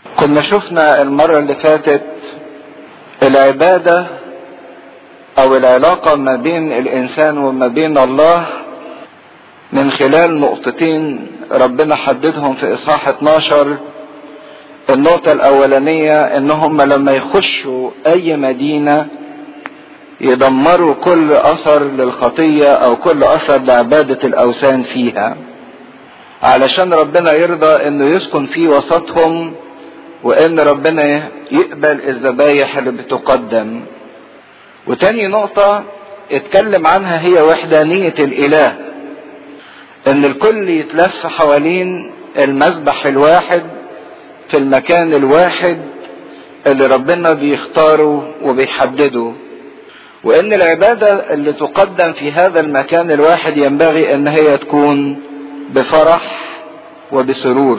كنا شفنا المرة اللي فاتت العبادة او العلاقة ما بين الانسان وما بين الله من خلال نقطتين ربنا حددهم في اصحاح 12 النقطة الاولانية ان هم لما يخشوا اي مدينة يدمروا كل اثر للخطية او كل اثر لعبادة الاوثان فيها علشان ربنا يرضى انه يسكن في وسطهم وان ربنا يقبل الذبايح اللي بتقدم وتاني نقطة اتكلم عنها هي وحدانية الاله ان الكل يتلف حوالين المذبح الواحد في المكان الواحد اللي ربنا بيختاره وبيحدده وان العبادة اللي تقدم في هذا المكان الواحد ينبغي ان هي تكون بفرح وبسرور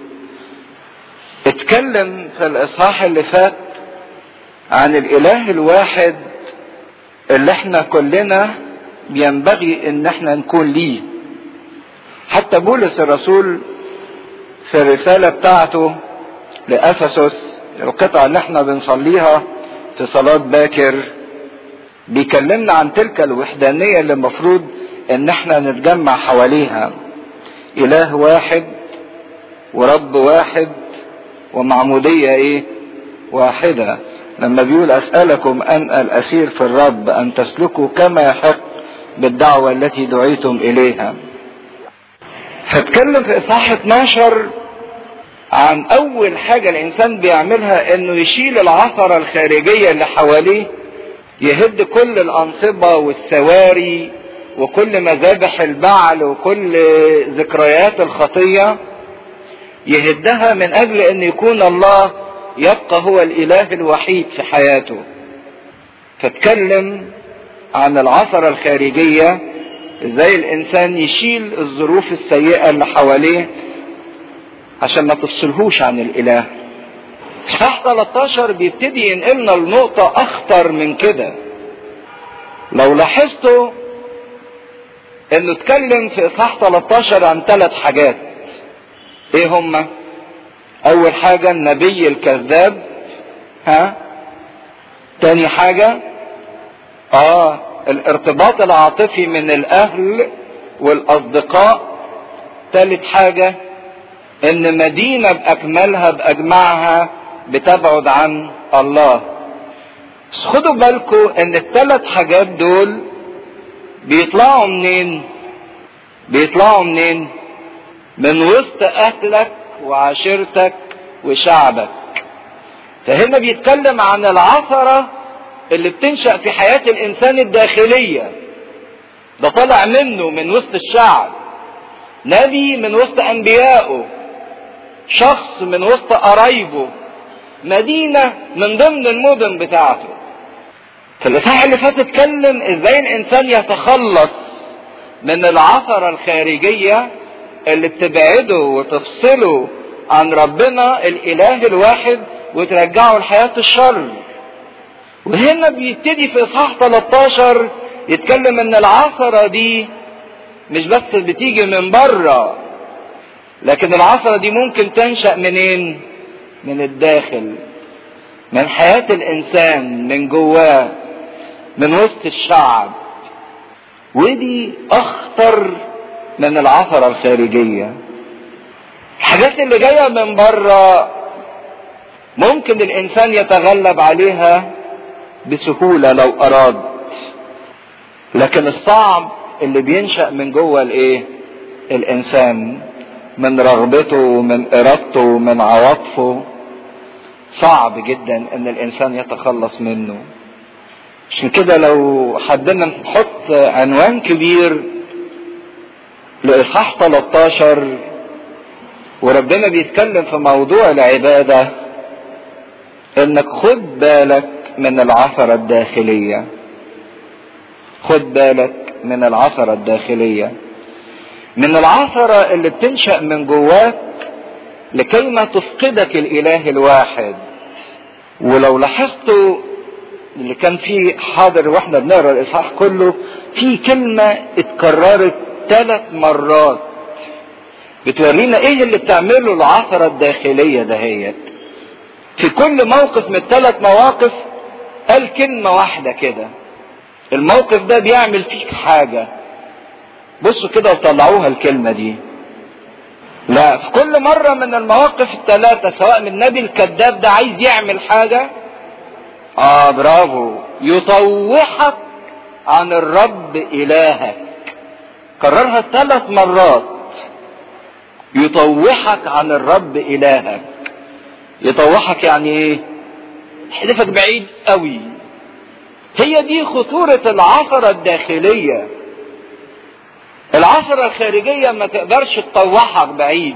اتكلم في الاصحاح اللي فات عن الاله الواحد اللي احنا كلنا ينبغي ان احنا نكون ليه حتى بولس الرسول في الرسالة بتاعته لأفسس القطعة اللي احنا بنصليها في صلاة باكر بيكلمنا عن تلك الوحدانية اللي المفروض ان احنا نتجمع حواليها اله واحد ورب واحد ومعمودية ايه واحدة لما بيقول اسألكم ان الاسير في الرب ان تسلكوا كما يحق بالدعوة التي دعيتم اليها هتكلم في اصحاح 12 عن اول حاجة الانسان بيعملها انه يشيل العثرة الخارجية اللي حواليه يهد كل الانصبة والثواري وكل مذابح البعل وكل ذكريات الخطية يهدها من اجل ان يكون الله يبقى هو الاله الوحيد في حياته فاتكلم عن العثرة الخارجية ازاي الانسان يشيل الظروف السيئة اللي حواليه عشان ما تفصلهوش عن الاله صح 13 بيبتدي ينقلنا لنقطة اخطر من كده لو لاحظتوا انه اتكلم في اصحاح 13 عن ثلاث حاجات ايه هما اول حاجة النبي الكذاب ها تاني حاجة اه الارتباط العاطفي من الاهل والاصدقاء تالت حاجة ان مدينة باكملها باجمعها بتبعد عن الله بس خدوا بالكم ان الثلاث حاجات دول بيطلعوا منين بيطلعوا منين من وسط اهلك وعشيرتك وشعبك فهنا بيتكلم عن العثرة اللي بتنشأ في حياة الانسان الداخلية ده طالع منه من وسط الشعب نبي من وسط انبيائه شخص من وسط قرايبه مدينة من ضمن المدن بتاعته في الإصحاح اللي فات اتكلم ازاي الإنسان يتخلص من العثرة الخارجية اللي بتبعده وتفصله عن ربنا الإله الواحد وترجعه لحياة الشر وهنا بيبتدي في إصحاح 13 يتكلم ان العثرة دي مش بس بتيجي من بره لكن العثرة دي ممكن تنشأ منين من الداخل من حياة الإنسان من جواه من وسط الشعب ودي أخطر من العثرة الخارجية الحاجات اللي جاية من بره ممكن الإنسان يتغلب عليها بسهولة لو أراد لكن الصعب اللي بينشأ من جوه الإيه؟ الإنسان من رغبته ومن إرادته ومن عواطفه صعب جدا ان الانسان يتخلص منه عشان كده لو حبينا نحط عنوان كبير لاصحاح 13 وربنا بيتكلم في موضوع العباده انك خد بالك من العثره الداخليه خد بالك من العثره الداخليه من العثره اللي بتنشا من جواك لكي ما تفقدك الاله الواحد ولو لاحظتوا اللي كان فيه حاضر واحنا بنقرا الاصحاح كله في كلمه اتكررت ثلاث مرات بتورينا ايه اللي بتعمله العثره الداخليه دهيت في كل موقف من الثلاث مواقف قال كلمة واحدة كده الموقف ده بيعمل فيك حاجة بصوا كده وطلعوها الكلمة دي لا في كل مرة من المواقف الثلاثة سواء من النبي الكذاب ده عايز يعمل حاجة اه برافو يطوحك عن الرب إلهك كررها ثلاث مرات يطوحك عن الرب إلهك يطوحك يعني ايه يحذفك بعيد قوي هي دي خطورة العثرة الداخلية العثرة الخارجية ما تقدرش تطوحك بعيد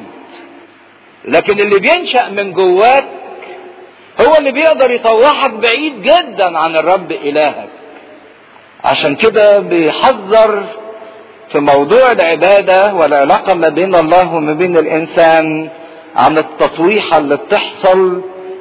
لكن اللي بينشأ من جواك هو اللي بيقدر يطوحك بعيد جدا عن الرب إلهك عشان كده بيحذر في موضوع العبادة والعلاقة ما بين الله وما بين الإنسان عن التطويحة اللي بتحصل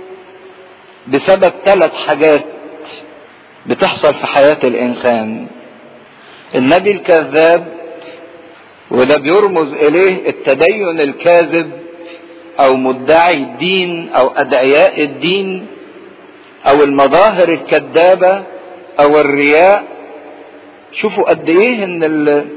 بسبب ثلاث حاجات بتحصل في حياة الإنسان النبي الكذاب وده بيرمز إليه التدين الكاذب أو مدعي الدين أو أدعياء الدين أو المظاهر الكذابة أو الرياء شوفوا قد إيه إن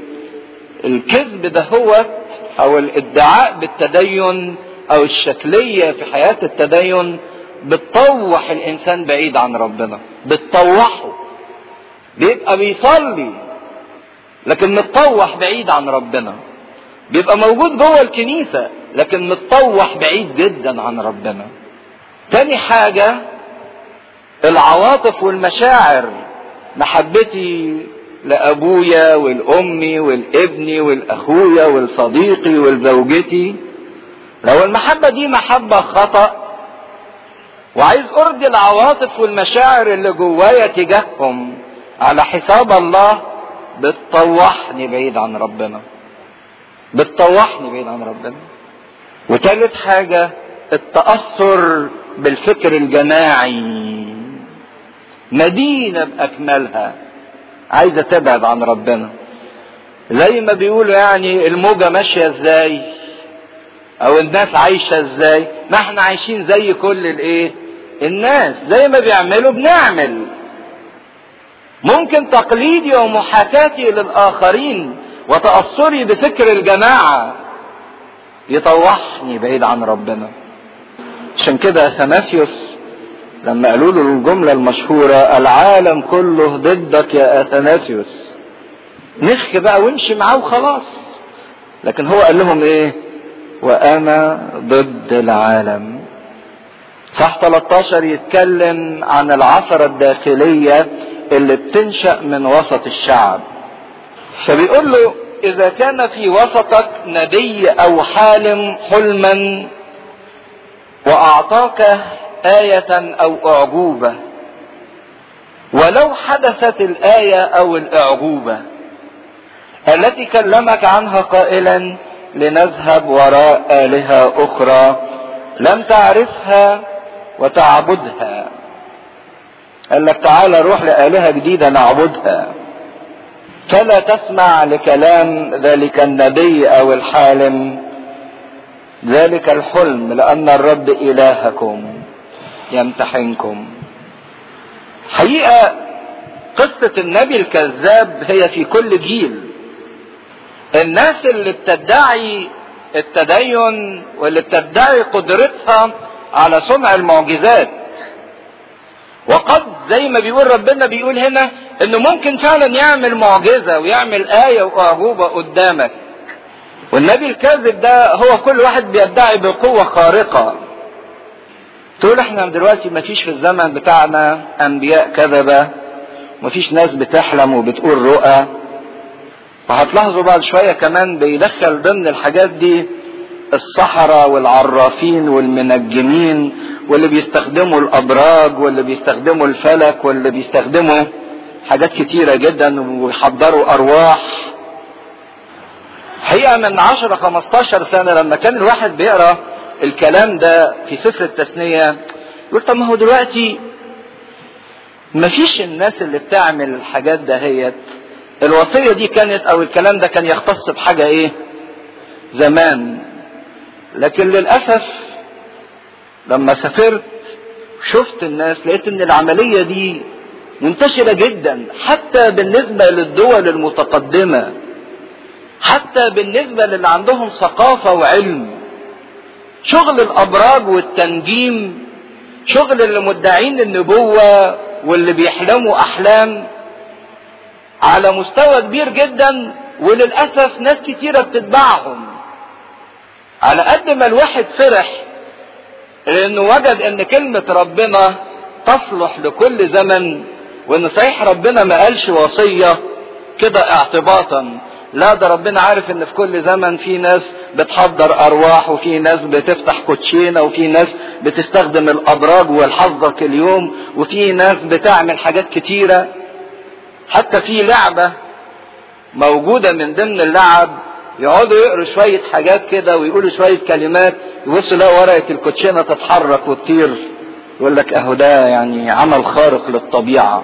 الكذب ده هو أو الادعاء بالتدين أو الشكلية في حياة التدين بتطوح الإنسان بعيد عن ربنا بتطوحه بيبقى بيصلي لكن متطوح بعيد عن ربنا بيبقى موجود جوه الكنيسة لكن متطوح بعيد جدا عن ربنا تاني حاجة العواطف والمشاعر محبتي لأبويا والأمي والابني والأخويا والصديقي والزوجتي لو المحبة دي محبة خطأ وعايز أرضي العواطف والمشاعر اللي جوايا تجاههم على حساب الله بتطوحني بعيد عن ربنا بتطوحني بعيد عن ربنا وتالت حاجة التأثر بالفكر الجماعي مدينة بأكملها عايزة تبعد عن ربنا زي ما بيقولوا يعني الموجة ماشية ازاي او الناس عايشة ازاي ما احنا عايشين زي كل الايه الناس زي ما بيعملوا بنعمل ممكن تقليدي ومحاكاتي للآخرين وتأثري بفكر الجماعة يطوحني بعيد عن ربنا عشان كده اثناسيوس لما قالوا له الجملة المشهورة العالم كله ضدك يا اثناسيوس نخ بقى وامشي معاه وخلاص لكن هو قال لهم ايه وانا ضد العالم صح 13 يتكلم عن العثرة الداخلية اللي بتنشأ من وسط الشعب فبيقول له إذا كان في وسطك نبي أو حالم حلما وأعطاك آية أو أعجوبة ولو حدثت الآية أو الأعجوبة التي كلمك عنها قائلا لنذهب وراء آلهة أخرى لم تعرفها وتعبدها قال لك تعالى روح لآلهة جديدة نعبدها فلا تسمع لكلام ذلك النبي أو الحالم ذلك الحلم لأن الرب إلهكم يمتحنكم حقيقة قصة النبي الكذاب هي في كل جيل الناس اللي بتدعي التدين واللي بتدعي قدرتها على صنع المعجزات وقد زي ما بيقول ربنا بيقول هنا انه ممكن فعلا يعمل معجزة ويعمل آية وأعجوبة قدامك والنبي الكاذب ده هو كل واحد بيدعي بقوة خارقة تقول احنا دلوقتي مفيش في الزمن بتاعنا انبياء كذبة مفيش ناس بتحلم وبتقول رؤى وهتلاحظوا بعد شوية كمان بيدخل ضمن الحاجات دي السحرة والعرافين والمنجمين واللي بيستخدموا الأبراج واللي بيستخدموا الفلك واللي بيستخدموا حاجات كتيرة جدا ويحضروا أرواح حقيقة من 10 15 سنة لما كان الواحد بيقرأ الكلام ده في سفر التثنية يقول طب ما هو دلوقتي مفيش الناس اللي بتعمل الحاجات دهيت الوصية دي كانت او الكلام ده كان يختص بحاجة ايه زمان لكن للأسف لما سافرت شفت الناس لقيت ان العملية دي منتشرة جدا حتى بالنسبة للدول المتقدمة حتى بالنسبة للي عندهم ثقافة وعلم شغل الأبراج والتنجيم شغل اللي مدعين النبوة واللي بيحلموا أحلام على مستوى كبير جدا وللأسف ناس كتيرة بتتبعهم على قد ما الواحد فرح لأنه وجد أن كلمة ربنا تصلح لكل زمن وأن صحيح ربنا ما قالش وصية كده اعتباطا لا ده ربنا عارف ان في كل زمن في ناس بتحضر ارواح وفي ناس بتفتح كوتشينه وفي ناس بتستخدم الابراج والحظك اليوم وفي ناس بتعمل حاجات كتيره حتى في لعبه موجوده من ضمن اللعب يقعدوا يقروا شويه حاجات كده ويقولوا شويه كلمات يبصوا يلاقوا ورقه الكوتشينه تتحرك وتطير يقول لك اهو ده يعني عمل خارق للطبيعه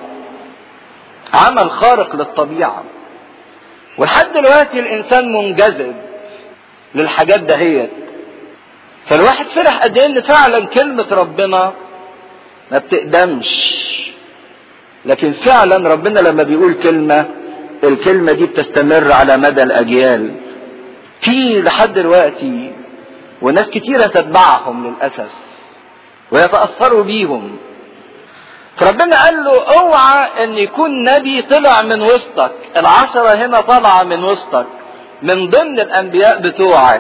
عمل خارق للطبيعه ولحد دلوقتي الانسان منجذب للحاجات دهيت فالواحد فرح قد ايه ان فعلا كلمة ربنا ما بتقدمش لكن فعلا ربنا لما بيقول كلمة الكلمة دي بتستمر على مدى الاجيال في لحد دلوقتي وناس كتيرة تتبعهم للأسف ويتأثروا بيهم فربنا قال له اوعى ان يكون نبي طلع من وسطك العشرة هنا طالعة من وسطك من ضمن الانبياء بتوعك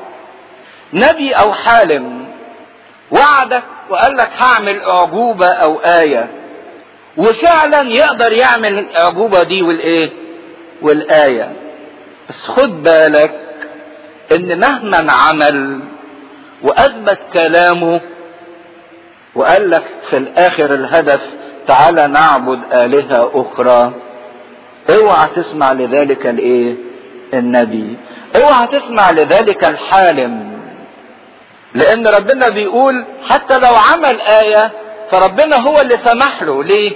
نبي او حالم وعدك وقال لك هعمل اعجوبة او آية وفعلا يقدر يعمل الاعجوبة دي والايه والآية بس خد بالك ان مهما عمل واثبت كلامه وقال لك في الاخر الهدف تعالى نعبد آلهة أخرى اوعى تسمع لذلك الايه النبي اوعى تسمع لذلك الحالم لان ربنا بيقول حتى لو عمل آية فربنا هو اللي سمح له ليه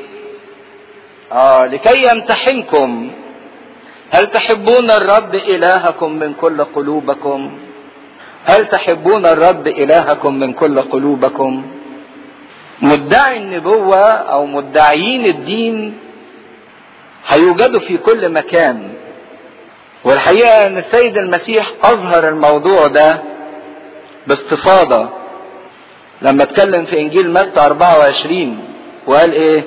آه لكي يمتحنكم هل تحبون الرب إلهكم من كل قلوبكم هل تحبون الرب إلهكم من كل قلوبكم مدعي النبوة أو مدعيين الدين هيوجدوا في كل مكان والحقيقة أن السيد المسيح أظهر الموضوع ده باستفاضة لما اتكلم في إنجيل متى 24 وقال إيه؟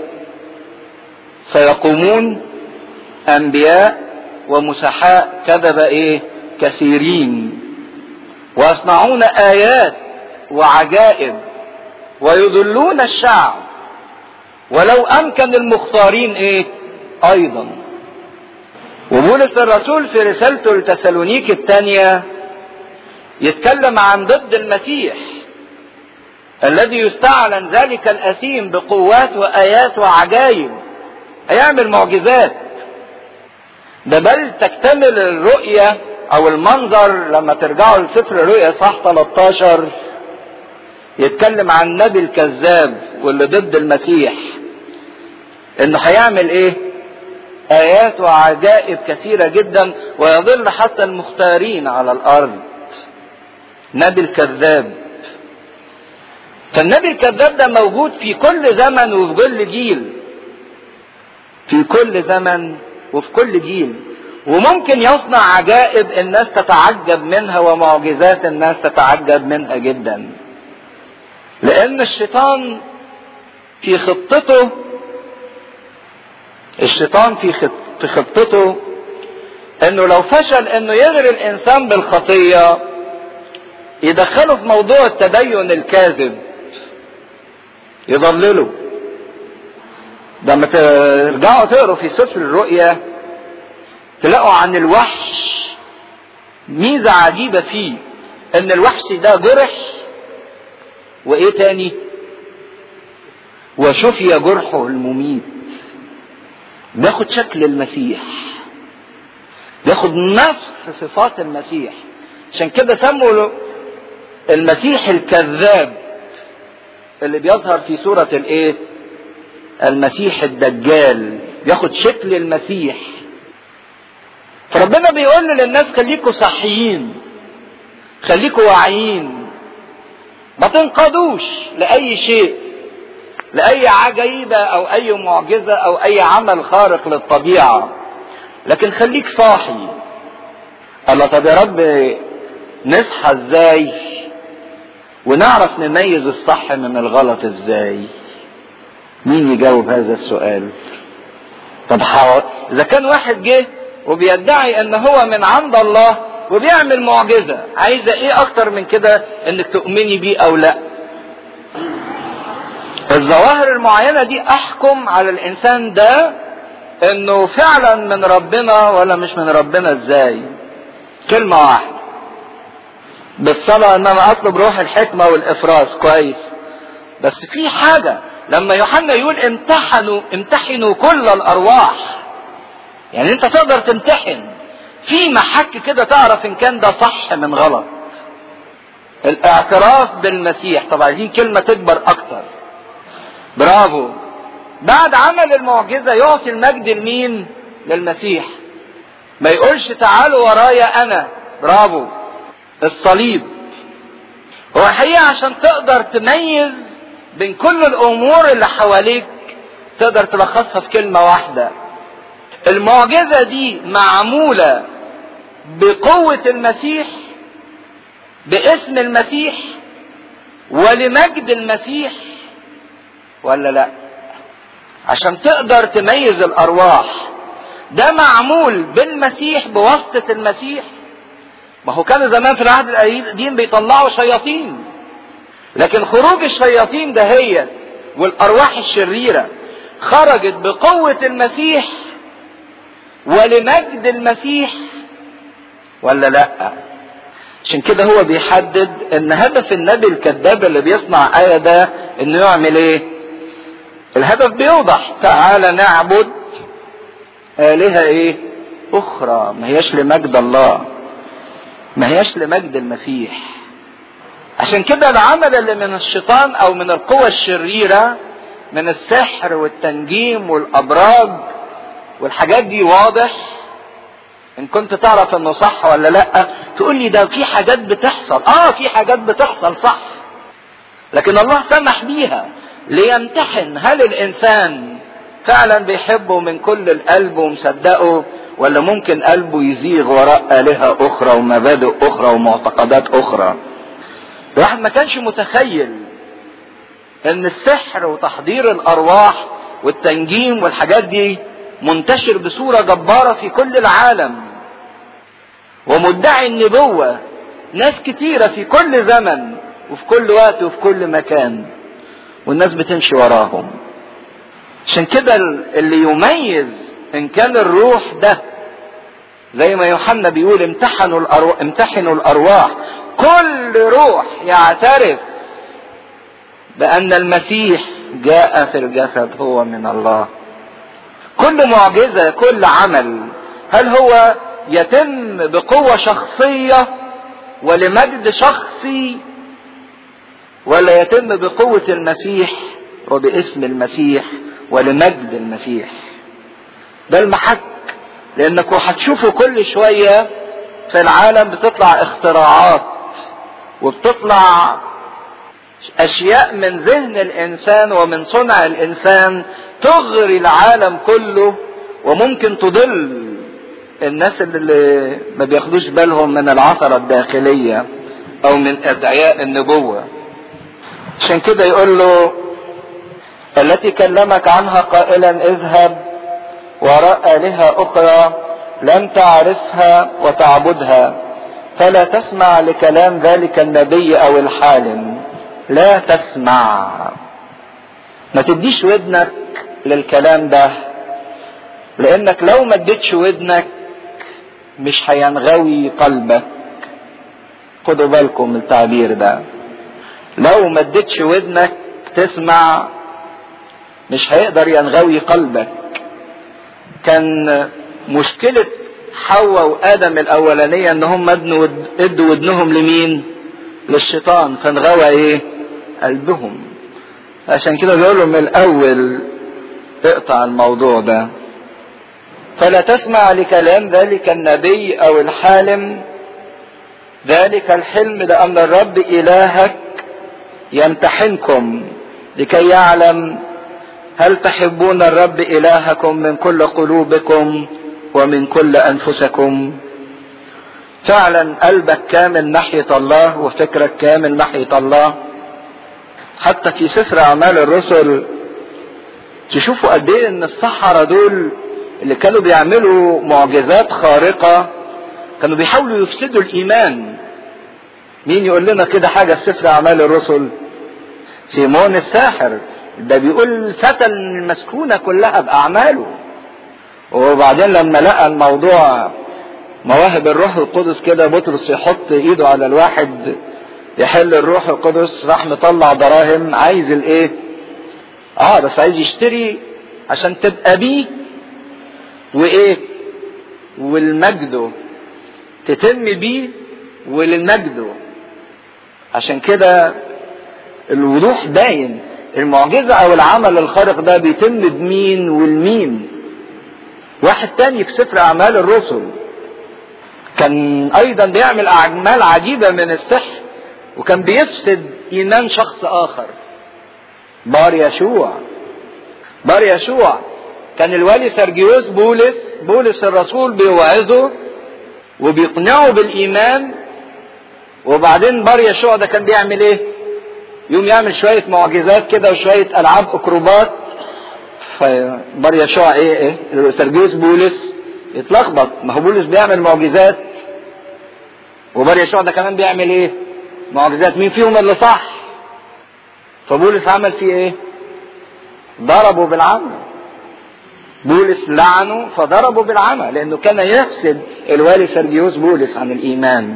سيقومون أنبياء ومسحاء كذب إيه؟ كثيرين ويصنعون آيات وعجائب ويضلون الشعب ولو امكن المختارين ايه ايضا وبولس الرسول في رسالته لتسالونيك الثانية يتكلم عن ضد المسيح الذي يستعلن ذلك الاثيم بقوات وايات وعجائب هيعمل معجزات ده بل تكتمل الرؤية او المنظر لما ترجعوا لسفر الرؤيا صح 13 يتكلم عن النبي الكذاب واللي ضد المسيح انه هيعمل ايه ايات وعجائب كثيره جدا ويضل حتى المختارين على الارض نبي الكذاب فالنبي الكذاب ده موجود في كل زمن وفي كل جيل في كل زمن وفي كل جيل وممكن يصنع عجائب الناس تتعجب منها ومعجزات الناس تتعجب منها جدا لان الشيطان في خطته الشيطان في في خطته انه لو فشل انه يغري الانسان بالخطيه يدخله في موضوع التدين الكاذب يضلله لما ترجعوا تقروا في سفر الرؤيا تلاقوا عن الوحش ميزه عجيبه فيه ان الوحش ده جرح وايه تاني وشفي جرحه المميت بياخد شكل المسيح بياخد نفس صفات المسيح عشان كده سموا المسيح الكذاب اللي بيظهر في صورة الايه المسيح الدجال بياخد شكل المسيح فربنا بيقول للناس خليكوا صحيين خليكوا واعيين ما تنقادوش لأي شيء لاي عجيبه او اي معجزه او اي عمل خارق للطبيعه لكن خليك صاحي الله طب يا رب نصحى ازاي ونعرف نميز الصح من الغلط ازاي مين يجاوب هذا السؤال طب حاول اذا كان واحد جه وبيدعي ان هو من عند الله وبيعمل معجزة عايزة ايه اكتر من كده انك تؤمني بيه او لا الظواهر المعينة دي احكم على الانسان ده انه فعلا من ربنا ولا مش من ربنا ازاي كلمة واحدة بالصلاة ان انا اطلب روح الحكمة والافراز كويس بس في حاجة لما يوحنا يقول امتحنوا امتحنوا كل الارواح يعني انت تقدر تمتحن في محك كده تعرف ان كان ده صح من غلط الاعتراف بالمسيح طبعا دي كلمة تكبر اكتر برافو بعد عمل المعجزة يعطي المجد لمين للمسيح ما يقولش تعالوا ورايا انا برافو الصليب هو الحقيقة عشان تقدر تميز بين كل الامور اللي حواليك تقدر تلخصها في كلمة واحدة المعجزة دي معمولة بقوة المسيح باسم المسيح ولمجد المسيح ولا لا عشان تقدر تميز الارواح ده معمول بالمسيح بواسطة المسيح ما هو كانوا زمان في العهد القديم بيطلعوا شياطين لكن خروج الشياطين ده هي والارواح الشريرة خرجت بقوة المسيح ولمجد المسيح ولا لا عشان كده هو بيحدد ان هدف النبي الكذاب اللي بيصنع آية ده انه يعمل ايه الهدف بيوضح تعالى نعبد آلهة ايه اخرى ما هياش لمجد الله ما هياش لمجد المسيح عشان كده العمل اللي من الشيطان او من القوى الشريرة من السحر والتنجيم والابراج والحاجات دي واضح ان كنت تعرف انه صح ولا لا تقول لي ده في حاجات بتحصل اه في حاجات بتحصل صح لكن الله سمح بيها ليمتحن هل الانسان فعلا بيحبه من كل القلب ومصدقه ولا ممكن قلبه يزيغ وراء آلهة أخرى ومبادئ أخرى ومعتقدات أخرى الواحد ما كانش متخيل ان السحر وتحضير الارواح والتنجيم والحاجات دي منتشر بصورة جبارة في كل العالم ومدعي النبوة ناس كتيرة في كل زمن وفي كل وقت وفي كل مكان والناس بتمشي وراهم عشان كده اللي يميز ان كان الروح ده زي ما يوحنا بيقول امتحنوا الارواح امتحنوا الارواح كل روح يعترف بان المسيح جاء في الجسد هو من الله كل معجزة كل عمل هل هو يتم بقوة شخصية ولمجد شخصي ولا يتم بقوة المسيح وباسم المسيح ولمجد المسيح ده المحك لانكم هتشوفوا كل شوية في العالم بتطلع اختراعات وبتطلع اشياء من ذهن الانسان ومن صنع الانسان تغري العالم كله وممكن تضل الناس اللي ما بياخدوش بالهم من العثرة الداخلية او من ادعياء النبوة عشان كده يقول له التي كلمك عنها قائلا اذهب وراء آلهة أخرى لم تعرفها وتعبدها فلا تسمع لكلام ذلك النبي أو الحالم لا تسمع ما تديش ودنك للكلام ده لانك لو ما اديتش ودنك مش هينغوي قلبك خدوا بالكم من التعبير ده لو ما اديتش ودنك تسمع مش هيقدر ينغوي قلبك كان مشكلة حواء وآدم الأولانية إن هم ادوا ادوا ودنهم لمين؟ للشيطان فانغوى إيه؟ قلبهم عشان كده بيقول من الأول اقطع الموضوع ده فلا تسمع لكلام ذلك النبي أو الحالم ذلك الحلم لأن الرب إلهك يمتحنكم لكي يعلم هل تحبون الرب إلهكم من كل قلوبكم ومن كل أنفسكم فعلا قلبك كامل ناحية الله وفكرك كامل ناحية الله حتى في سفر أعمال الرسل تشوفوا قد إيه إن السحرة دول اللي كانوا بيعملوا معجزات خارقة كانوا بيحاولوا يفسدوا الإيمان مين يقول لنا كده حاجة في سفر أعمال الرسل سيمون الساحر ده بيقول الفتى المسكونة كلها بأعماله وبعدين لما لقى الموضوع مواهب الروح القدس كده بطرس يحط ايده على الواحد يحل الروح القدس راح مطلع دراهم عايز الايه اه بس عايز يشتري عشان تبقى بيه وايه والمجده تتم بيه وللمجده عشان كده الوضوح باين المعجزة او العمل الخارق ده بيتم بمين والمين واحد تاني في سفر اعمال الرسل كان ايضا بيعمل اعمال عجيبة من السحر وكان بيفسد ايمان شخص اخر بار يشوع بار يشوع كان الوالي سرجيوس بولس بولس الرسول بيوعظه وبيقنعه بالايمان وبعدين بار يشوع ده كان بيعمل ايه يوم يعمل شوية معجزات كده وشوية ألعاب أكروبات فبار يشوع إيه إيه سرجيوس بولس يتلخبط ما هو بولس بيعمل معجزات وبار يشوع ده كمان بيعمل إيه معجزات مين فيهم اللي صح فبولس عمل فيه إيه ضربه بالعمى بولس لعنه فضربه بالعمى لأنه كان يفسد الوالي سرجيوس بولس عن الإيمان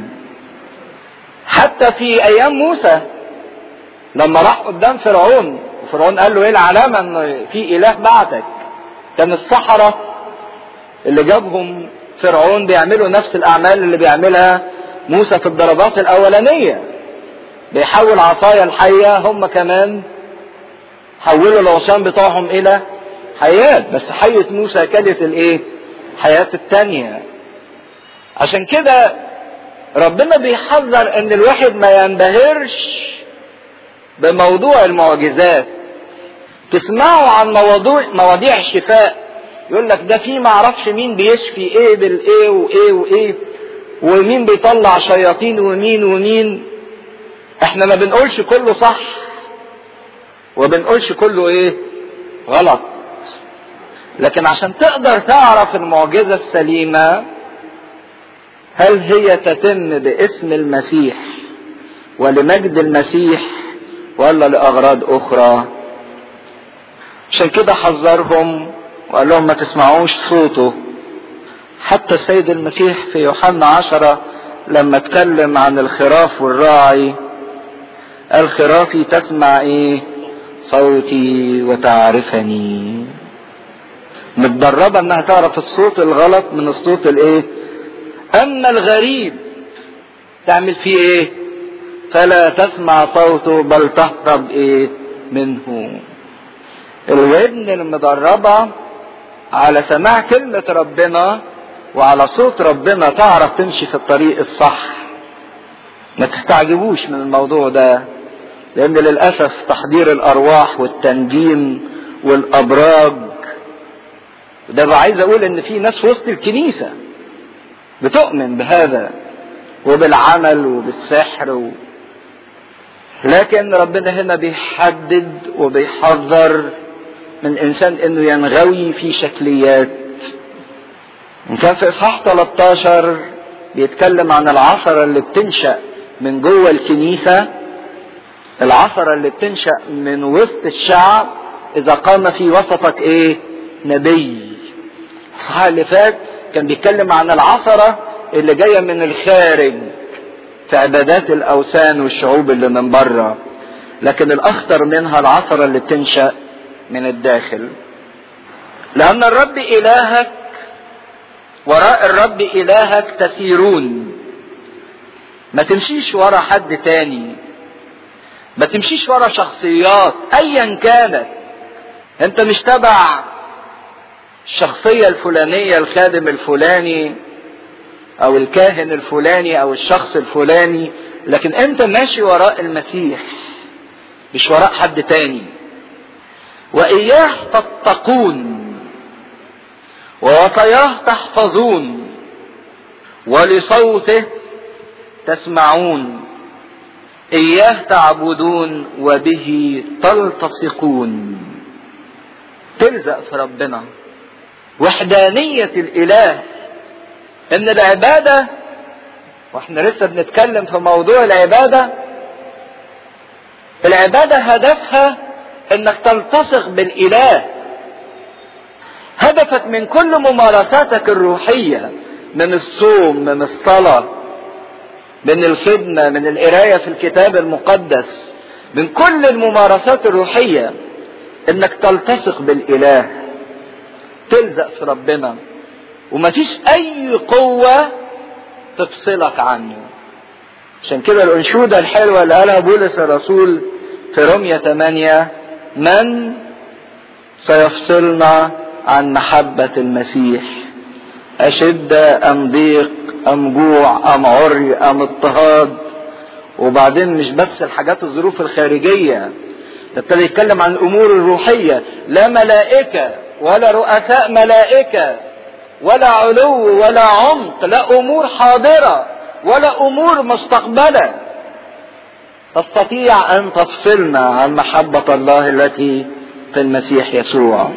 حتى في أيام موسى لما راح قدام فرعون وفرعون قال له ايه العلامة ان في اله بعتك كان السحرة اللي جابهم فرعون بيعملوا نفس الاعمال اللي بيعملها موسى في الضربات الاولانية بيحول عصايا الحية هم كمان حولوا العصيان بتوعهم الى حياة بس حية موسى كانت الايه حياة التانية عشان كده ربنا بيحذر ان الواحد ما ينبهرش بموضوع المعجزات تسمعوا عن مواضيع مواضيع الشفاء يقول لك ده في ما اعرفش مين بيشفي ايه بالايه وايه وايه ومين بيطلع شياطين ومين ومين احنا ما بنقولش كله صح وبنقولش كله ايه غلط لكن عشان تقدر تعرف المعجزة السليمة هل هي تتم باسم المسيح ولمجد المسيح ولا لأغراض أخرى عشان كده حذرهم وقال لهم ما تسمعوش صوته حتى السيد المسيح في يوحنا عشرة لما اتكلم عن الخراف والراعي قال خرافي تسمع ايه صوتي وتعرفني متدربة انها تعرف الصوت الغلط من الصوت الايه اما الغريب تعمل فيه ايه فلا تسمع صوته بل تهرب ايه منه الودن المدربة على سماع كلمة ربنا وعلى صوت ربنا تعرف تمشي في الطريق الصح ما تستعجبوش من الموضوع ده لان للأسف تحضير الارواح والتنجيم والابراج ده عايز اقول ان في ناس في وسط الكنيسة بتؤمن بهذا وبالعمل وبالسحر و... لكن ربنا هنا بيحدد وبيحذر من انسان انه ينغوي في شكليات ان كان في اصحاح 13 بيتكلم عن العصرة اللي بتنشأ من جوه الكنيسة العصرة اللي بتنشأ من وسط الشعب اذا قام في وسطك ايه نبي الصحاح اللي فات كان بيتكلم عن العصرة اللي جاية من الخارج في عبادات الاوثان والشعوب اللي من بره لكن الاخطر منها العصرة اللي بتنشأ من الداخل لان الرب الهك وراء الرب الهك تسيرون ما تمشيش ورا حد تاني ما تمشيش ورا شخصيات ايا كانت انت مش تبع الشخصية الفلانية الخادم الفلاني او الكاهن الفلاني او الشخص الفلاني لكن انت ماشي وراء المسيح مش وراء حد تاني وإياه تتقون ووصاياه تحفظون ولصوته تسمعون إياه تعبدون وبه تلتصقون تلزق في ربنا وحدانية الإله إن العبادة واحنا لسه بنتكلم في موضوع العبادة العبادة هدفها انك تلتصق بالاله هدفك من كل ممارساتك الروحية من الصوم من الصلاة من الخدمة من القراية في الكتاب المقدس من كل الممارسات الروحية انك تلتصق بالاله تلزق في ربنا ومفيش اي قوة تفصلك عنه عشان كده الانشودة الحلوة اللي قالها بولس الرسول في رمية 8 من سيفصلنا عن محبة المسيح أشدة أم ضيق أم جوع أم عري أم اضطهاد وبعدين مش بس الحاجات الظروف الخارجية ده ابتدى يتكلم عن الأمور الروحية لا ملائكة ولا رؤساء ملائكة ولا علو ولا عمق لا أمور حاضرة ولا أمور مستقبلة تستطيع أن تفصلنا عن محبة الله التي في المسيح يسوع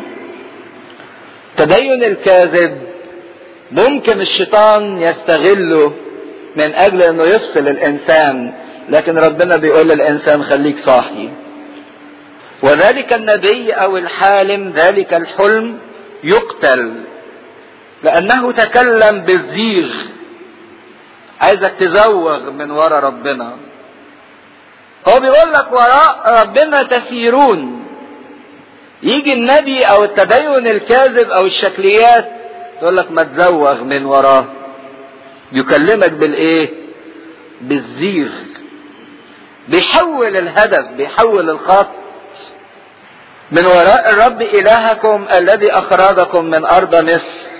تدين الكاذب ممكن الشيطان يستغله من اجل انه يفصل الانسان لكن ربنا بيقول للانسان خليك صاحي وذلك النبي او الحالم ذلك الحلم يقتل لانه تكلم بالزيغ عايزك تزوغ من ورا ربنا هو بيقول لك وراء ربنا تسيرون يجي النبي او التدين الكاذب او الشكليات تقول لك ما تزوغ من وراه يكلمك بالايه بالزيغ بيحول الهدف بيحول الخط من وراء الرب الهكم الذي اخرجكم من ارض مصر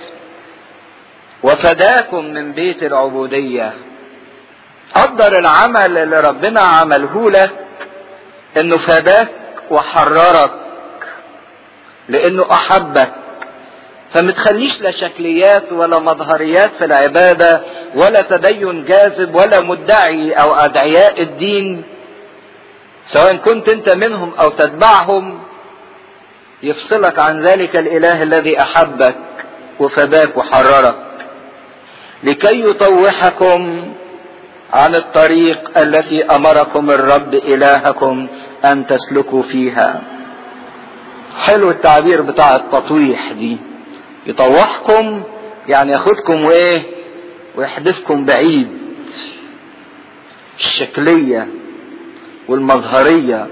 وفداكم من بيت العبوديه قدر العمل اللي ربنا عمله لك انه فداك وحررك لانه احبك فمتخليش لا شكليات ولا مظهريات في العبادة ولا تدين جاذب ولا مدعي او ادعياء الدين سواء كنت انت منهم او تتبعهم يفصلك عن ذلك الاله الذي احبك وفداك وحررك لكي يطوحكم عن الطريق التي امركم الرب الهكم ان تسلكوا فيها حلو التعبير بتاع التطويح دي يطوحكم يعني ياخدكم وايه ويحدفكم بعيد الشكلية والمظهرية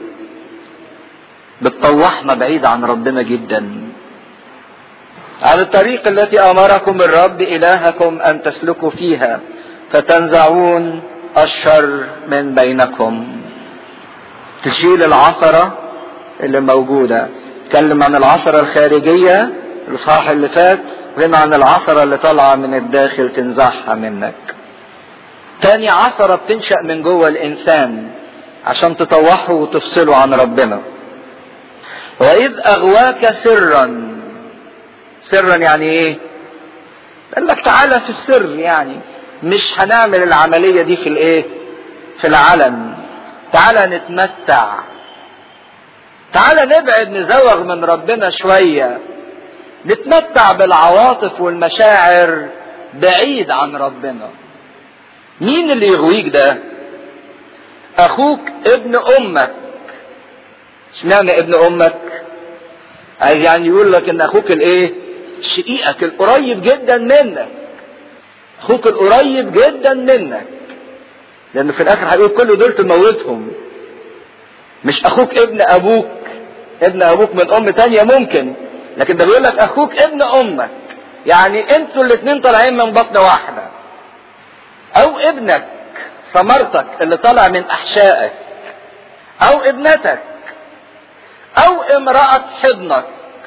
بتطوحنا بعيد عن ربنا جدا على الطريق التي امركم الرب الهكم ان تسلكوا فيها فتنزعون الشر من بينكم تشيل العثرة اللي موجودة اتكلم عن العثرة الخارجية الاصحاح اللي فات وهنا عن العثرة اللي طالعة من الداخل تنزعها منك تاني عثرة بتنشأ من جوه الانسان عشان تطوحه وتفصله عن ربنا واذ اغواك سرا سرا يعني ايه قال لك تعالى في السر يعني مش هنعمل العملية دي في الايه في العلن تعالى نتمتع تعالى نبعد نزوغ من ربنا شوية نتمتع بالعواطف والمشاعر بعيد عن ربنا مين اللي يغويك ده اخوك ابن امك اشمعنى ابن امك عايز يعني يقول لك ان اخوك الايه شقيقك القريب جدا منك اخوك القريب جدا منك لان في الاخر هيقول كل دول تموتهم مش اخوك ابن ابوك ابن ابوك من ام تانية ممكن لكن ده بيقول لك اخوك ابن امك يعني انتوا الاثنين طالعين من بطن واحده او ابنك ثمرتك اللي طالع من احشائك او ابنتك او امرأة حضنك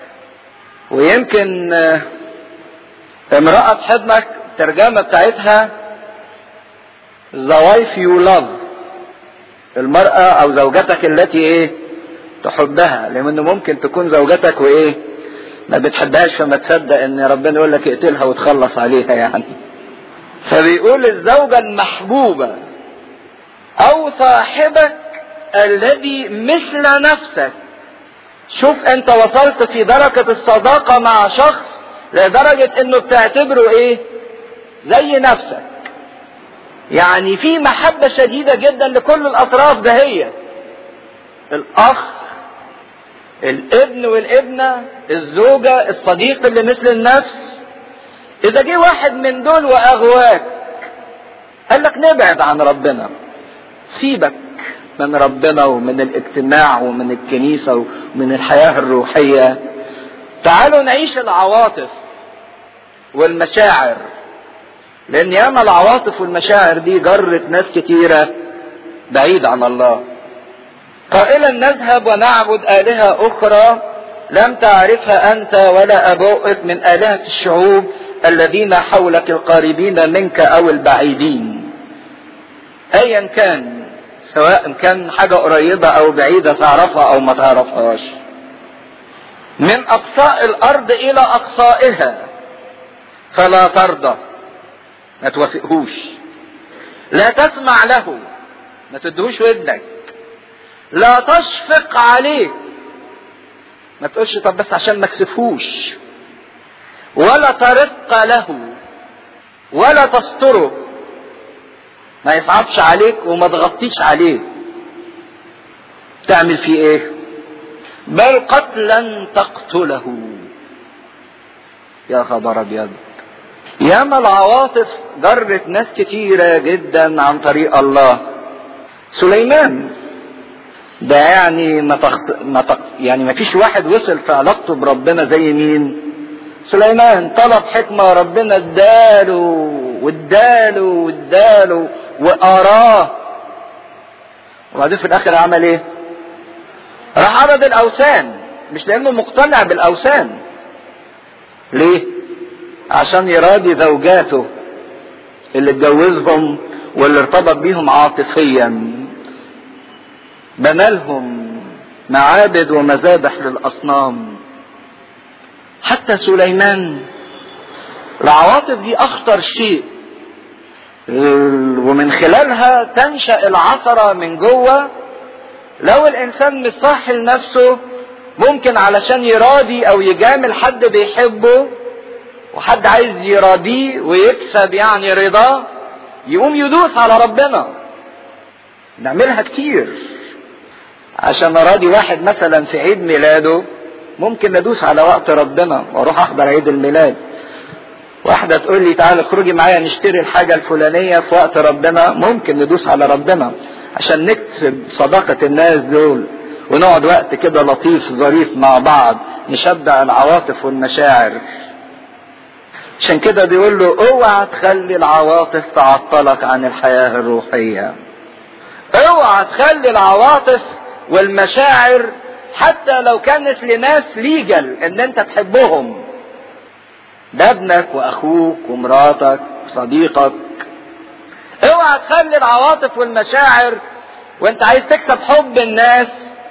ويمكن امرأة حضنك الترجمة بتاعتها the wife you love المرأة او زوجتك التي ايه تحبها لانه ممكن تكون زوجتك وايه ما بتحبهاش فما تصدق ان ربنا يقول لك اقتلها وتخلص عليها يعني فبيقول الزوجة المحبوبة او صاحبك الذي مثل نفسك شوف انت وصلت في درجة الصداقة مع شخص لدرجة انه بتعتبره ايه زي نفسك يعني في محبة شديدة جدا لكل الاطراف دهية الاخ الابن والابنة الزوجة الصديق اللي مثل النفس اذا جه واحد من دول واغواك قال لك نبعد عن ربنا سيبك من ربنا ومن الاجتماع ومن الكنيسة ومن الحياة الروحية تعالوا نعيش العواطف والمشاعر لان ياما العواطف والمشاعر دي جرت ناس كتيرة بعيد عن الله قائلا نذهب ونعبد آلهة أخرى لم تعرفها أنت ولا أبوئك من آلهة الشعوب الذين حولك القريبين منك أو البعيدين أيا كان سواء كان حاجة قريبة أو بعيدة تعرفها أو ما تعرفهاش من أقصاء الأرض إلى أقصائها فلا ترضى ما توافقهوش لا تسمع له ما تدهوش ودنك لا تشفق عليه ما تقولش طب بس عشان ما اكسفهوش ولا ترق له ولا تستره ما يصعبش عليك وما تغطيش عليه تعمل فيه ايه بل قتلا تقتله يا خبر ابيض ياما العواطف جرت ناس كتيرة جدا عن طريق الله سليمان ده يعني ما تخط... ما تق... يعني ما فيش واحد وصل في علاقته بربنا زي مين سليمان طلب حكمة ربنا اداله واداله واداله واراه وبعدين في الاخر عمل ايه راح عرض الاوثان مش لانه مقتنع بالاوثان ليه عشان يراضي زوجاته اللي اتجوزهم واللي ارتبط بيهم عاطفيا بنى لهم معابد ومذابح للاصنام حتى سليمان العواطف دي اخطر شيء ومن خلالها تنشا العثره من جوه لو الانسان مش صح لنفسه ممكن علشان يراضي او يجامل حد بيحبه وحد عايز يراضيه ويكسب يعني رضاه يقوم يدوس على ربنا نعملها كتير عشان اراضي واحد مثلا في عيد ميلاده ممكن ندوس على وقت ربنا واروح احضر عيد الميلاد واحده تقول لي تعالى اخرجي معايا نشتري الحاجه الفلانيه في وقت ربنا ممكن ندوس على ربنا عشان نكسب صداقه الناس دول ونقعد وقت كده لطيف ظريف مع بعض نشبع العواطف والمشاعر عشان كده بيقول له اوعى تخلي العواطف تعطلك عن الحياه الروحيه اوعى تخلي العواطف والمشاعر حتى لو كانت لناس ليجل ان انت تحبهم ده ابنك واخوك ومراتك وصديقك اوعى تخلي العواطف والمشاعر وانت عايز تكسب حب الناس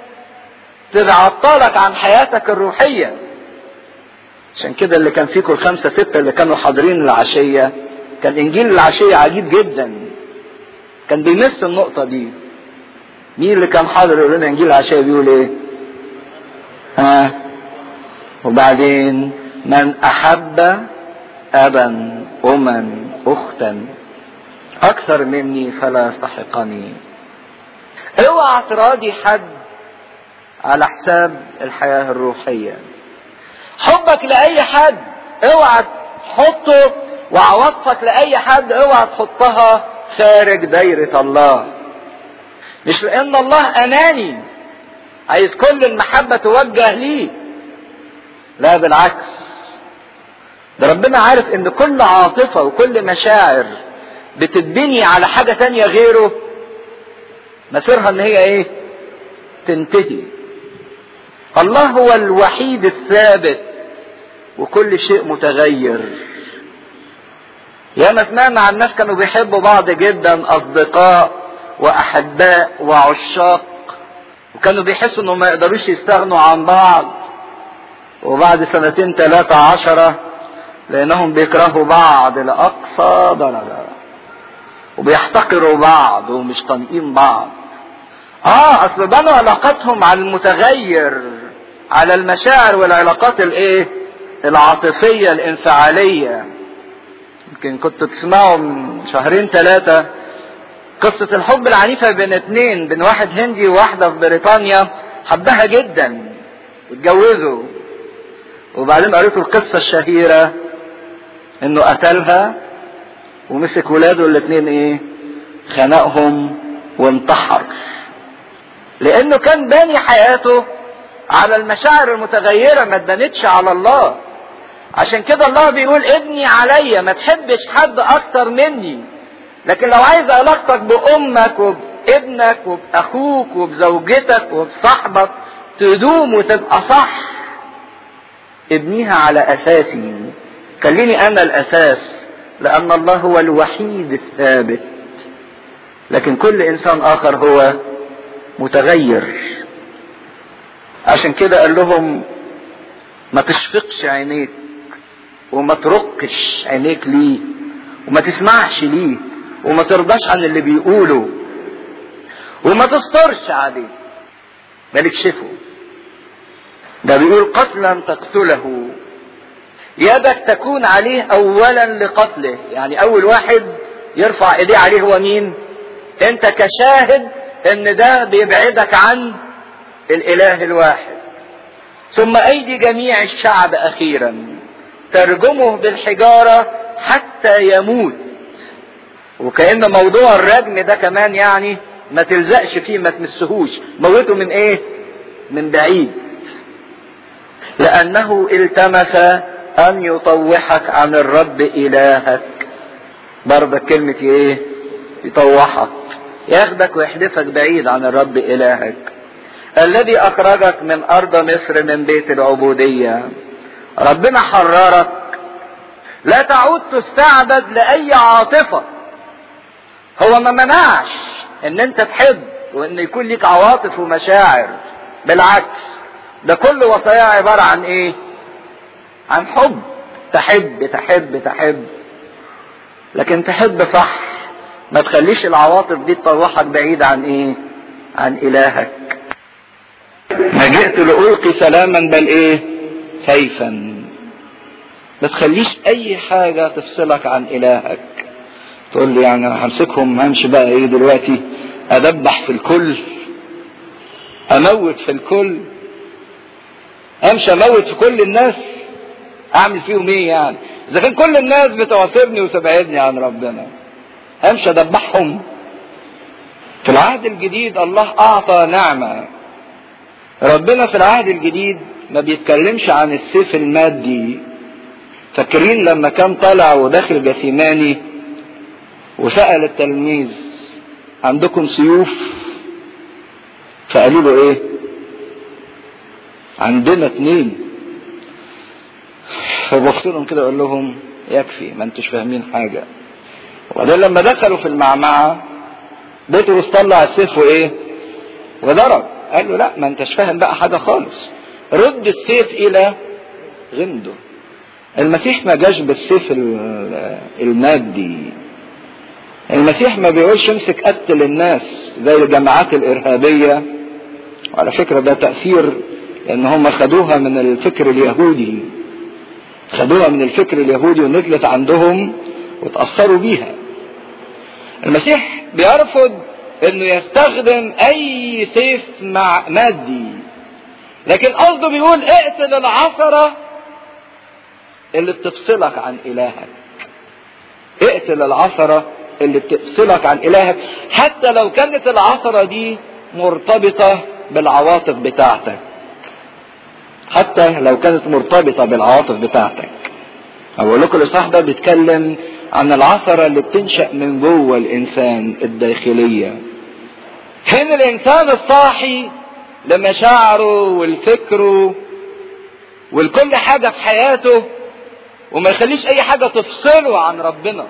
تعطلك عن حياتك الروحية عشان كده اللي كان فيكم الخمسة ستة اللي كانوا حاضرين العشية كان انجيل العشية عجيب جدا كان بيمس النقطة دي مين اللي كان حاضر يقول لنا انجيل العشية بيقول ايه ها وبعدين من احب ابا اما اختا اكثر مني فلا يستحقني اوعى تراضي حد على حساب الحياة الروحية حبك لأي حد اوعى تحطه وعواطفك لأي حد اوعى تحطها خارج دايرة الله مش لأن الله أناني عايز كل المحبة توجه ليه لا بالعكس ده ربنا عارف ان كل عاطفة وكل مشاعر بتتبني على حاجة تانية غيره مصيرها ان هي ايه تنتهي الله هو الوحيد الثابت وكل شيء متغير ياما سمعنا عن ناس كانوا بيحبوا بعض جدا اصدقاء واحباء وعشاق كانوا بيحسوا انهم ما يقدروش يستغنوا عن بعض وبعد سنتين ثلاثة عشرة لانهم بيكرهوا بعض لاقصى درجة وبيحتقروا بعض ومش طايقين بعض اه اصل بنوا علاقاتهم على المتغير على المشاعر والعلاقات الايه العاطفية الانفعالية يمكن كنتوا تسمعوا من شهرين ثلاثة قصة الحب العنيفة بين اتنين بين واحد هندي وواحدة في بريطانيا حبها جدا واتجوزوا وبعدين قريتوا القصة الشهيرة انه قتلها ومسك ولاده الاتنين ايه خنقهم وانتحر لانه كان باني حياته على المشاعر المتغيرة ما اتبنتش على الله عشان كده الله بيقول ابني عليا ما تحبش حد اكتر مني لكن لو عايز علاقتك بامك وبابنك وباخوك وبزوجتك وبصاحبك تدوم وتبقى صح ابنيها على اساسي خليني انا الاساس لان الله هو الوحيد الثابت لكن كل انسان اخر هو متغير عشان كده قال لهم ما تشفقش عينيك وما ترقش عينيك ليه وما تسمعش ليه وما ترضاش عن اللي بيقوله وما تسترش عليه بل اكشفه ده بيقول قتلا تقتله يدك تكون عليه اولا لقتله يعني اول واحد يرفع ايديه عليه هو مين انت كشاهد ان ده بيبعدك عن الاله الواحد ثم ايدي جميع الشعب اخيرا ترجمه بالحجارة حتى يموت وكأن موضوع الرجم ده كمان يعني ما تلزقش فيه ما تمسهوش موته من ايه من بعيد لانه التمس ان يطوحك عن الرب الهك برضك كلمة ايه يطوحك ياخدك ويحدفك بعيد عن الرب الهك الذي اخرجك من ارض مصر من بيت العبودية ربنا حررك لا تعود تستعبد لاي عاطفة هو ما منعش ان انت تحب وان يكون ليك عواطف ومشاعر بالعكس ده كل وصايا عبارة عن ايه عن حب تحب تحب تحب لكن تحب صح ما تخليش العواطف دي تطوحك بعيد عن ايه عن الهك ما جئت لألقي سلاما بل ايه سيفا ما تخليش اي حاجة تفصلك عن الهك تقول لي يعني انا همسكهم همشي بقى ايه دلوقتي ادبح في الكل اموت في الكل امشي اموت في كل الناس اعمل فيهم ايه يعني اذا كان كل الناس بتعصبني وتبعدني عن ربنا امشي ادبحهم في العهد الجديد الله اعطى نعمه ربنا في العهد الجديد ما بيتكلمش عن السيف المادي فاكرين لما كان طالع وداخل جثيماني وسأل التلميذ عندكم سيوف فقالوا له ايه عندنا اتنين فبص لهم كده قال لهم يكفي ما انتوش فاهمين حاجة وبعدين لما دخلوا في المعمعة بطرس طلع السيف وايه وضرب قال له لا ما انتش فاهم بقى حاجة خالص رد السيف الى غمده المسيح ما جاش بالسيف المادي المسيح ما بيقولش امسك قتل الناس زي الجماعات الارهابيه وعلى فكره ده تاثير لان هم خدوها من الفكر اليهودي خدوها من الفكر اليهودي ونزلت عندهم وتاثروا بيها المسيح بيرفض انه يستخدم اي سيف مع مادي لكن قصده بيقول اقتل العثره اللي بتفصلك عن الهك اقتل العثره اللي بتفصلك عن الهك حتى لو كانت العثرة دي مرتبطة بالعواطف بتاعتك حتى لو كانت مرتبطة بالعواطف بتاعتك أقول لكم الإصحاح ده بيتكلم عن العثرة اللي بتنشأ من جوه الإنسان الداخلية فين الإنسان الصاحي لمشاعره والفكره والكل حاجة في حياته وما يخليش أي حاجة تفصله عن ربنا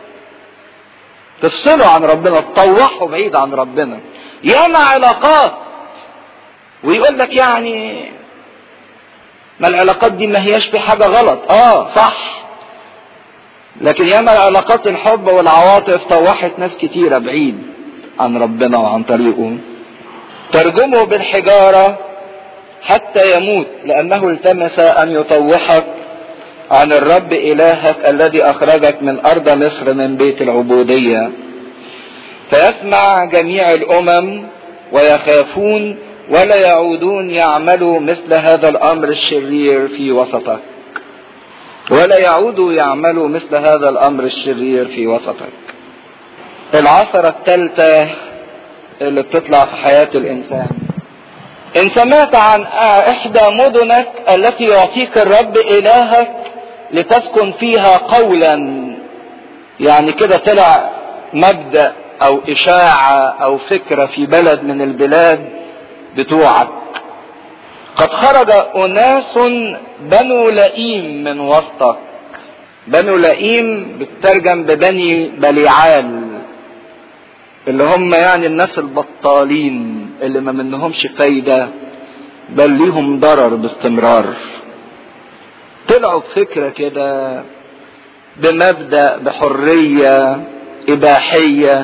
تفصله عن ربنا تطوحه بعيد عن ربنا ياما علاقات ويقول لك يعني ما العلاقات دي ما هياش في حاجة غلط اه صح لكن ياما العلاقات الحب والعواطف طوحت ناس كتيرة بعيد عن ربنا وعن طريقه ترجمه بالحجارة حتى يموت لأنه التمس أن يطوحك عن الرب إلهك الذي أخرجك من أرض مصر من بيت العبودية فيسمع جميع الأمم ويخافون ولا يعودون يعملوا مثل هذا الأمر الشرير في وسطك ولا يعودوا يعملوا مثل هذا الأمر الشرير في وسطك العثرة الثالثة اللي بتطلع في حياة الإنسان إن سمعت عن إحدى مدنك التي يعطيك الرب إلهك لتسكن فيها قولا يعني كده طلع مبدأ أو إشاعة أو فكرة في بلد من البلاد بتوعك قد خرج أناس بنو لئيم من وسطك بنو لئيم بتترجم ببني بليعال اللي هم يعني الناس البطالين اللي ما منهمش فايدة بل ليهم ضرر باستمرار طلعوا بفكرة كده بمبدأ بحرية إباحية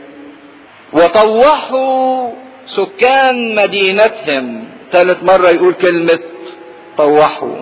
وطوحوا سكان مدينتهم ثالث مرة يقول كلمة طوحوا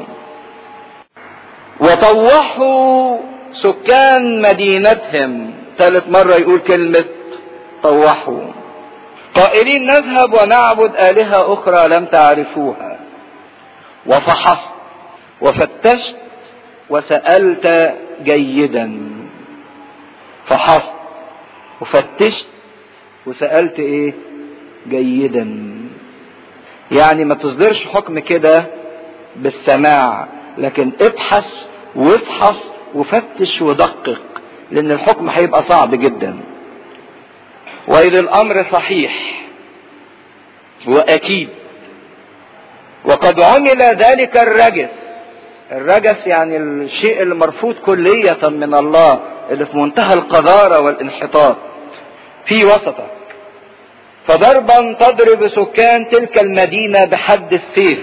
وطوحوا سكان مدينتهم ثالث مرة يقول كلمة طوحوا قائلين نذهب ونعبد آلهة أخرى لم تعرفوها وفحصت وفتشت وسألت جيدا فحصت وفتشت وسألت ايه جيدا يعني ما تصدرش حكم كده بالسماع لكن ابحث وافحص وفتش ودقق لان الحكم هيبقى صعب جدا واذا الامر صحيح واكيد وقد عمل ذلك الرجس الرجس يعني الشيء المرفوض كلية من الله اللي في منتهى القذارة والانحطاط في وسطك فضربا تضرب سكان تلك المدينة بحد السيف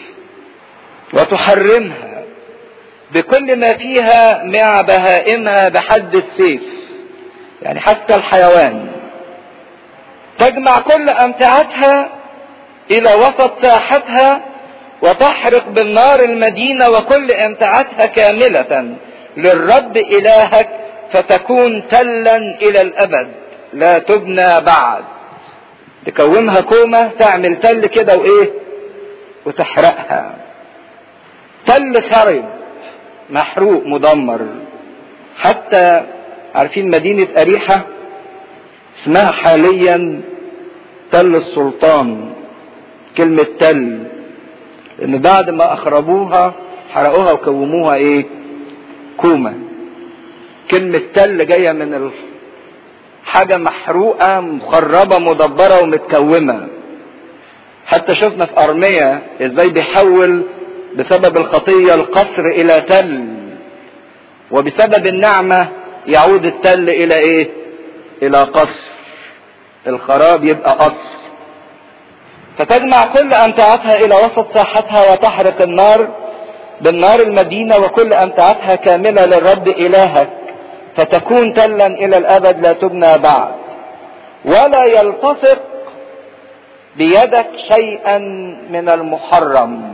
وتحرمها بكل ما فيها مع بهائمها بحد السيف يعني حتى الحيوان تجمع كل أمتعتها إلى وسط ساحتها وتحرق بالنار المدينة وكل امتعتها كاملة للرب إلهك فتكون تلا إلى الأبد لا تبنى بعد تكومها كومة تعمل تل كده وإيه وتحرقها تل خرب محروق مدمر حتى عارفين مدينة أريحة اسمها حاليا تل السلطان كلمة تل لأن بعد ما أخربوها حرقوها وكوموها إيه؟ كومة كلمة تل جاية من ال... حاجة محروقة مخربة مدبرة ومتكومة حتى شفنا في أرمية ازاي بيحول بسبب الخطية القصر إلى تل وبسبب النعمة يعود التل إلى إيه؟ إلى قصر الخراب يبقى قصر فتجمع كل أمتعتها إلى وسط ساحتها وتحرق النار بالنار المدينة وكل أمتعتها كاملة للرب إلهك فتكون تلا إلى الأبد لا تبنى بعد ولا يلتصق بيدك شيئا من المحرم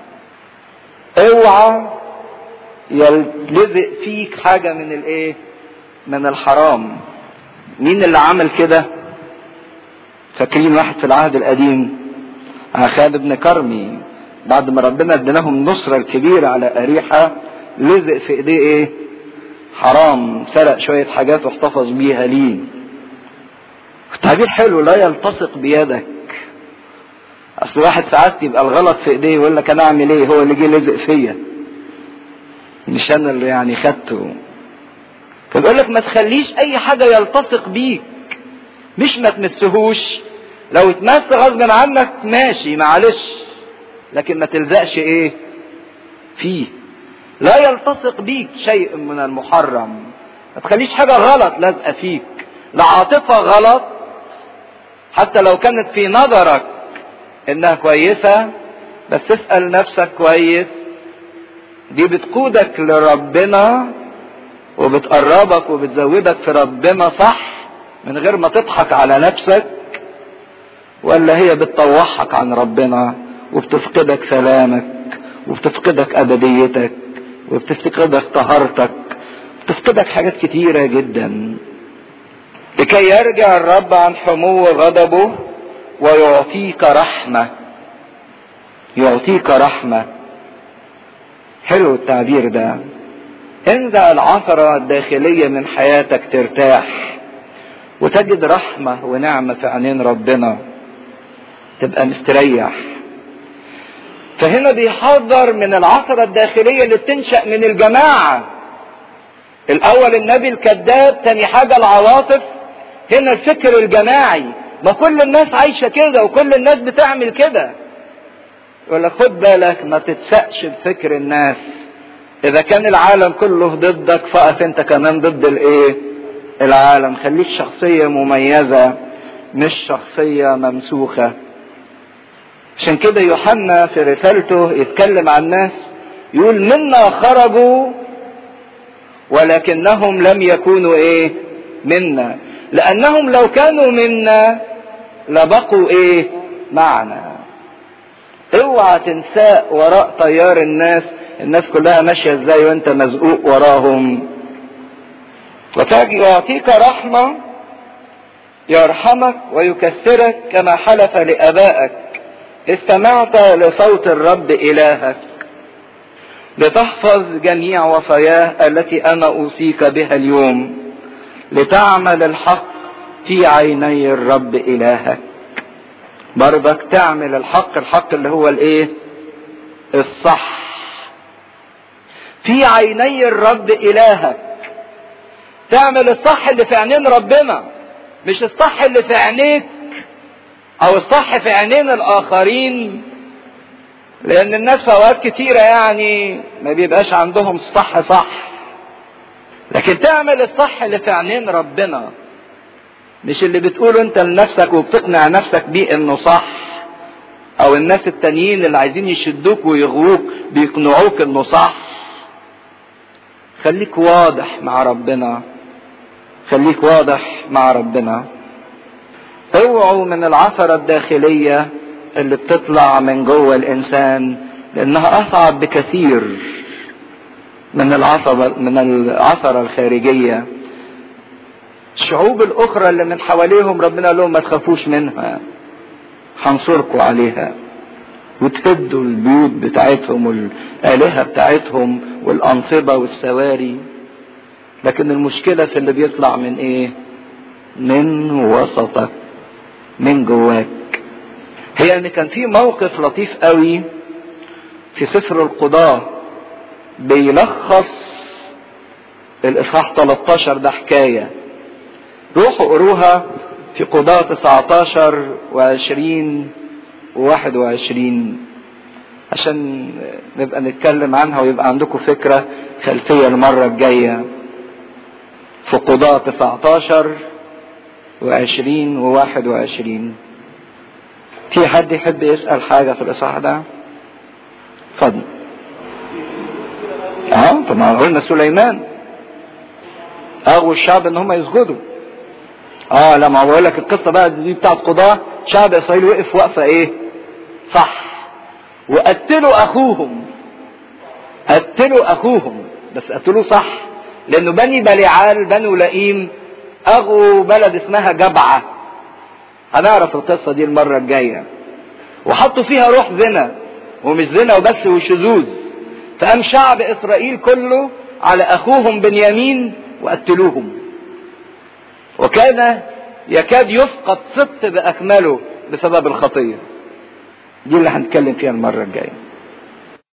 اوعى يلزق فيك حاجة من الايه من الحرام مين اللي عمل كده فاكرين واحد في العهد القديم خالد بن كرمي بعد ما ربنا اديناهم النصرة الكبيرة على أريحة لزق في ايديه ايه حرام سرق شوية حاجات واحتفظ بيها ليه تعبير حلو لا يلتصق بيدك اصل واحد ساعات يبقى الغلط في ايديه يقول لك انا اعمل ايه هو اللي جه لزق فيا مش انا اللي يعني خدته فبيقول لك ما تخليش اي حاجه يلتصق بيك مش ما تمسهوش لو اتمس غصب عنك ماشي معلش لكن ما تلزقش ايه فيه لا يلتصق بيك شيء من المحرم ما تخليش حاجه غلط لازقه فيك لا عاطفه غلط حتى لو كانت في نظرك انها كويسة بس اسأل نفسك كويس دي بتقودك لربنا وبتقربك وبتزودك في ربنا صح من غير ما تضحك على نفسك ولا هي بتطوحك عن ربنا وبتفقدك سلامك وبتفقدك ابديتك وبتفقدك طهارتك بتفقدك حاجات كتيرة جدا لكي يرجع الرب عن حمو غضبه ويعطيك رحمة يعطيك رحمة حلو التعبير ده انزع العثرة الداخلية من حياتك ترتاح وتجد رحمة ونعمة في عينين ربنا تبقى مستريح فهنا بيحذر من العثرة الداخلية اللي بتنشأ من الجماعة الأول النبي الكذاب تاني حاجة العواطف هنا الفكر الجماعي ما كل الناس عايشة كده وكل الناس بتعمل كده يقول لك خد بالك ما تتسقش بفكر الناس إذا كان العالم كله ضدك فقف أنت كمان ضد الإيه؟ العالم خليك شخصية مميزة مش شخصية ممسوخة عشان كده يوحنا في رسالته يتكلم عن الناس يقول منا خرجوا ولكنهم لم يكونوا ايه منا لانهم لو كانوا منا لبقوا ايه معنا اوعى تنساء وراء تيار الناس الناس كلها ماشيه ازاي وانت مزقوق وراهم وتجي يعطيك رحمه يرحمك ويكثرك كما حلف لابائك استمعت لصوت الرب الهك لتحفظ جميع وصاياه التي انا اوصيك بها اليوم لتعمل الحق في عيني الرب الهك برضك تعمل الحق الحق اللي هو الايه الصح في عيني الرب الهك تعمل الصح اللي في عينين ربنا مش الصح اللي في عينيك او الصح في عينين الاخرين لان الناس في اوقات كتيرة يعني ما بيبقاش عندهم الصح صح لكن تعمل الصح اللي في عينين ربنا مش اللي بتقوله انت لنفسك وبتقنع نفسك بيه انه صح او الناس التانيين اللي عايزين يشدوك ويغووك بيقنعوك انه صح خليك واضح مع ربنا خليك واضح مع ربنا اوعوا من العثرة الداخلية اللي بتطلع من جوه الانسان لانها اصعب بكثير من العصبة من العثرة الخارجية الشعوب الاخرى اللي من حواليهم ربنا قال لهم ما تخافوش منها هنصركم عليها وتهدوا البيوت بتاعتهم والآلهة بتاعتهم والأنصبة والسواري لكن المشكلة في اللي بيطلع من ايه من وسطك من جواك هي ان كان في موقف لطيف قوي في سفر القضاة بيلخص الاصحاح 13 ده حكاية روحوا قروها في قضاة 19 و20 و21 عشان نبقى نتكلم عنها ويبقى عندكم فكرة خلفية المرة الجاية في قضاة 19 و20 و21 في حد يحب يسأل حاجة في الإصحاح ده؟ اتفضل. اه طبعا قلنا سليمان اغوى الشعب ان هم يسجدوا. اه لما بقول لك القصة بقى دي بتاعت قضاة شعب اسرائيل وقف وقفة ايه؟ صح. وقتلوا اخوهم. قتلوا اخوهم بس قتلوه صح لانه بني بليعال بنو لئيم اغوا بلد اسمها جبعه هنعرف القصة دي المرة الجاية وحطوا فيها روح زنا ومش زنا وبس وشذوذ فقام شعب اسرائيل كله على اخوهم بنيامين وقتلوهم وكان يكاد يفقد سبط باكمله بسبب الخطية دي اللي هنتكلم فيها المرة الجاية